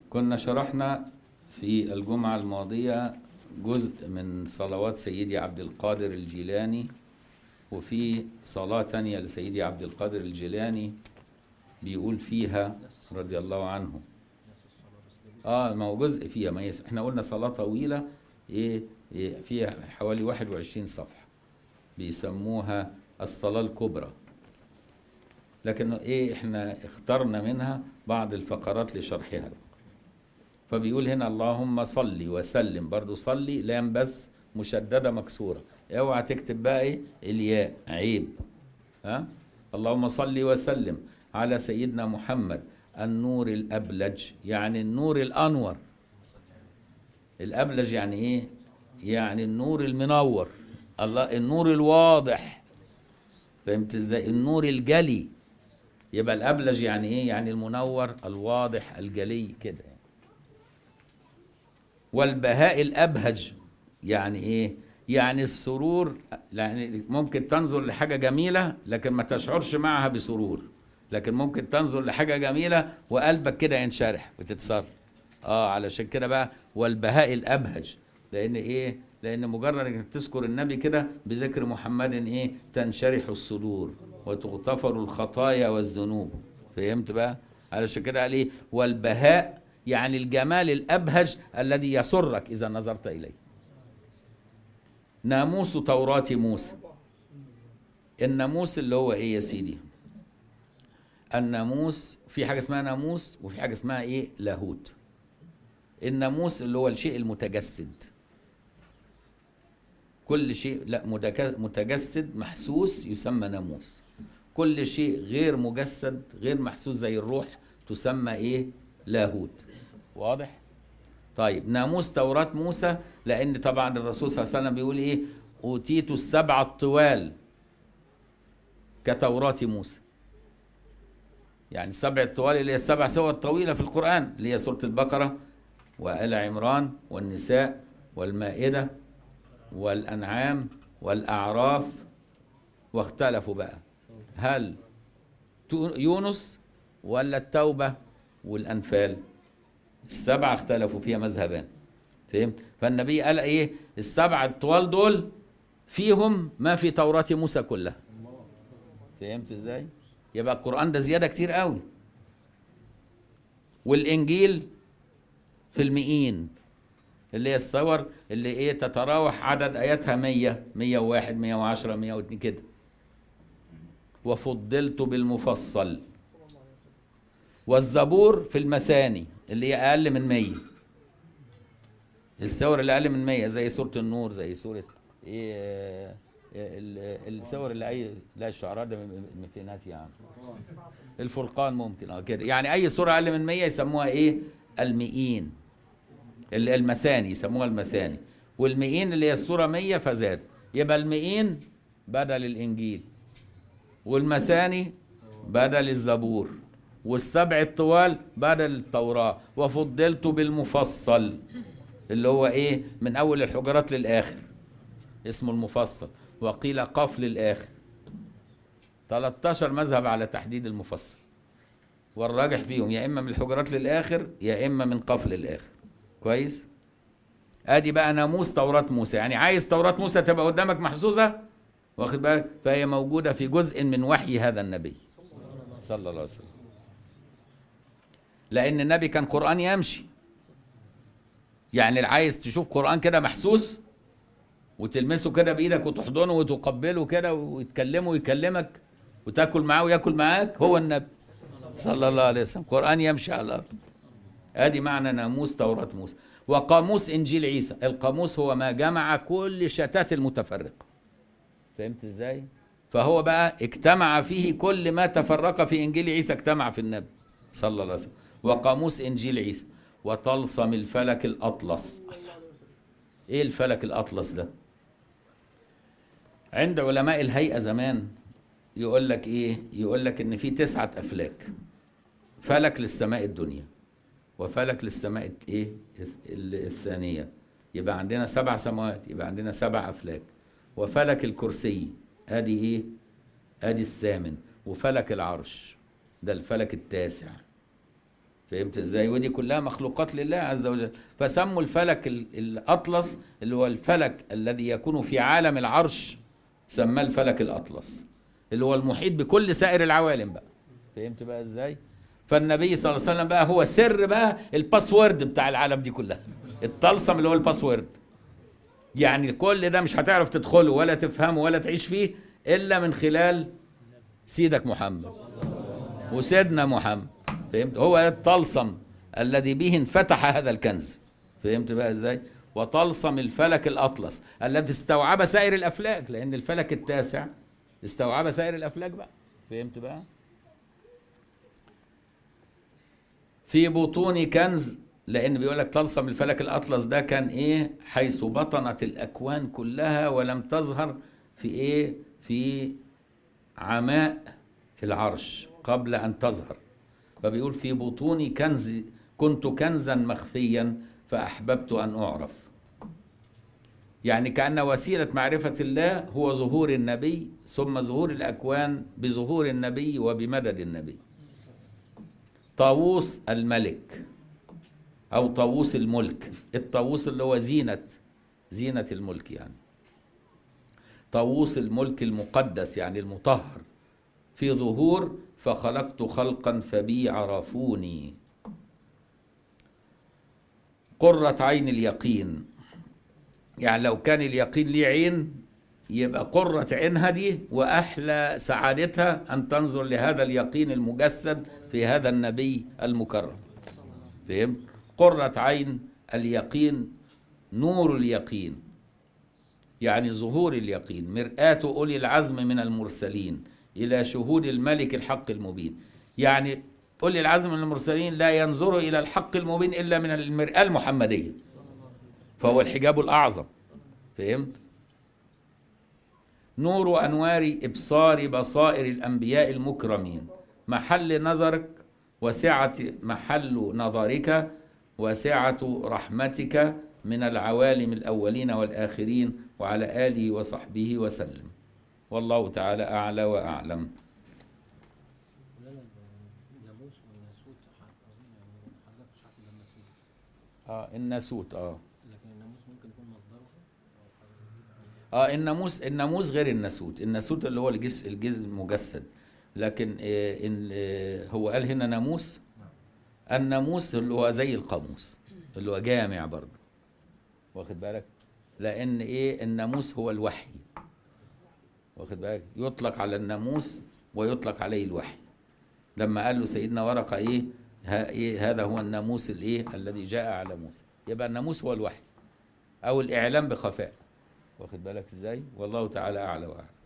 كنا شرحنا في الجمعة الماضية جزء من صلوات سيدي عبد القادر الجيلاني وفي صلاة تانية لسيدي عبد القادر الجيلاني بيقول فيها رضي الله عنه اه ما هو جزء فيها ما يس... احنا قلنا صلاة طويلة ايه, إيه فيها حوالي 21 صفحة بيسموها الصلاة الكبرى لكن ايه احنا اخترنا منها بعض الفقرات لشرحها فبيقول هنا اللهم صلي وسلم برضو صلي لام بس مشددة مكسورة اوعى تكتب بقى ايه الياء عيب ها اللهم صلي وسلم على سيدنا محمد النور الأبلج يعني النور الأنور الأبلج يعني ايه يعني النور المنور الله النور الواضح فهمت ازاي النور الجلي يبقى الأبلج يعني ايه يعني المنور الواضح الجلي كده يعني. والبهاء الأبهج يعني ايه يعني السرور يعني ممكن تنظر لحاجة جميلة لكن ما تشعرش معها بسرور لكن ممكن تنظر لحاجة جميلة وقلبك كده ينشرح وتتسر اه علشان كده بقى والبهاء الأبهج لأن ايه لأن مجرد انك تذكر النبي كده بذكر محمد ايه تنشرح الصدور وتغتفر الخطايا والذنوب فهمت بقى علشان كده قال ايه والبهاء يعني الجمال الأبهج الذي يسرك إذا نظرت إليه ناموس توراة موسى الناموس اللي هو ايه يا سيدي الناموس في حاجة اسمها ناموس وفي حاجة اسمها ايه لاهوت الناموس اللي هو الشيء المتجسد كل شيء لا متجسد محسوس يسمى ناموس كل شيء غير مجسد غير محسوس زي الروح تسمى ايه لاهوت واضح طيب ناموس توراة موسى لأن طبعا الرسول صلى الله عليه وسلم بيقول إيه أوتيت السبع الطوال كتوراة موسى يعني السبع الطوال اللي هي السبع سور طويلة في القرآن اللي هي سورة البقرة وآل عمران والنساء والمائدة والأنعام والأعراف واختلفوا بقى هل يونس ولا التوبة والأنفال السبعة اختلفوا فيها مذهبان فهمت فالنبي قال ايه السبعة الطوال دول فيهم ما في توراة موسى كلها فهمت ازاي يبقى القرآن ده زيادة كتير قوي والإنجيل في المئين اللي هي الصور اللي ايه تتراوح عدد آياتها مية مية وواحد مية وعشرة مية واتنين كده وفضلت بالمفصل والزبور في المثاني اللي هي اقل من 100 السور اللي اقل من 100 زي سوره النور زي سوره ايه السور اللي اي لا الشعراء ده ميتينات يا عم الفرقان ممكن اه كده يعني اي سوره اقل من 100 يسموها ايه المئين المثاني يسموها المثاني والمئين اللي هي السوره 100 فزاد يبقى المئين بدل الانجيل والمثاني بدل الزبور والسبع الطوال بدل التوراة وفضلت بالمفصل اللي هو ايه من اول الحجرات للاخر اسمه المفصل وقيل قف للاخر 13 مذهب على تحديد المفصل والراجح فيهم يا اما من الحجرات للاخر يا اما من قف للاخر كويس ادي بقى ناموس توراة موسى يعني عايز توراة موسى تبقى قدامك محسوسة واخد بالك فهي موجودة في جزء من وحي هذا النبي صلى الله عليه وسلم لان النبي كان قران يمشي يعني اللي عايز تشوف قران كده محسوس وتلمسه كده بايدك وتحضنه وتقبله كده ويتكلمه ويكلمك وتاكل معاه وياكل معاك هو النبي صلى الله عليه وسلم قران يمشي على الارض ادي معنى ناموس توراة موسى وقاموس انجيل عيسى القاموس هو ما جمع كل شتات المتفرقه فهمت ازاي فهو بقى اجتمع فيه كل ما تفرق في انجيل عيسى اجتمع في النبي صلى الله عليه وسلم وقاموس انجيل عيسى وطلسم الفلك الاطلس ايه الفلك الاطلس ده عند علماء الهيئه زمان يقول لك ايه يقول لك ان في تسعه افلاك فلك للسماء الدنيا وفلك للسماء ايه الثانيه يبقى عندنا سبع سماوات يبقى عندنا سبع افلاك وفلك الكرسي ادي ايه ادي الثامن وفلك العرش ده الفلك التاسع فهمت ازاي ودي كلها مخلوقات لله عز وجل فسموا الفلك ال- الاطلس اللي هو الفلك الذي يكون في عالم العرش سماه الفلك الاطلس اللي هو المحيط بكل سائر العوالم بقى فهمت بقى ازاي فالنبي صلى الله عليه وسلم بقى هو سر بقى الباسورد بتاع العالم دي كلها الطلسم اللي هو الباسورد يعني كل ده مش هتعرف تدخله ولا تفهمه ولا تعيش فيه الا من خلال سيدك محمد وسيدنا محمد فهمت هو الطلسم الذي به انفتح هذا الكنز فهمت بقى ازاي وطلسم الفلك الاطلس الذي استوعب سائر الافلاك لان الفلك التاسع استوعب سائر الافلاك بقى فهمت بقى في بطون كنز لان بيقول لك طلسم الفلك الاطلس ده كان ايه حيث بطنت الاكوان كلها ولم تظهر في ايه في عماء العرش قبل ان تظهر فبيقول في بطون كنز كنت كنزا مخفيا فاحببت ان اعرف يعني كان وسيله معرفه الله هو ظهور النبي ثم ظهور الاكوان بظهور النبي وبمدد النبي طاووس الملك او طاووس الملك الطاووس اللي هو زينه زينه الملك يعني طاووس الملك المقدس يعني المطهر في ظهور فخلقت خلقا فبي عرفوني قرة عين اليقين يعني لو كان اليقين ليه عين يبقى قرة عينها دي وأحلى سعادتها أن تنظر لهذا اليقين المجسد في هذا النبي المكرم فهمت؟ قرة عين اليقين نور اليقين يعني ظهور اليقين مرآة أولي العزم من المرسلين إلى شهود الملك الحق المبين يعني أولي العزم من المرسلين لا ينظروا إلى الحق المبين إلا من المرآة المحمدية فهو الحجاب الأعظم فهمت؟ نور أنوار إبصار بصائر الأنبياء المكرمين محل نظرك وسعة محل نظرك وسعة رحمتك من العوالم الأولين والآخرين وعلى آله وصحبه وسلم والله تعالى أعلى وأعلم مولانا الناموس والناسوت اظن يعني حضرتك مش عارف ده الناسوت آه الناسوت آه لكن الناموس ممكن يكون مصدره او حاجه اه الناموس الناموس غير الناسوت الناسوت اللي هو الجزء الجزء المجسد لكن آه إن آه هو قال هنا ناموس الناموس اللي هو زي القاموس اللي هو جامع برضه واخد بالك لان ايه الناموس هو الوحي واخد بالك يطلق على الناموس ويطلق عليه الوحي لما قال له سيدنا ورقه ايه, ها إيه هذا هو الناموس الايه الذي جاء على موسى يبقى الناموس هو الوحي او الاعلام بخفاء واخد بالك ازاي والله تعالى اعلى واعلم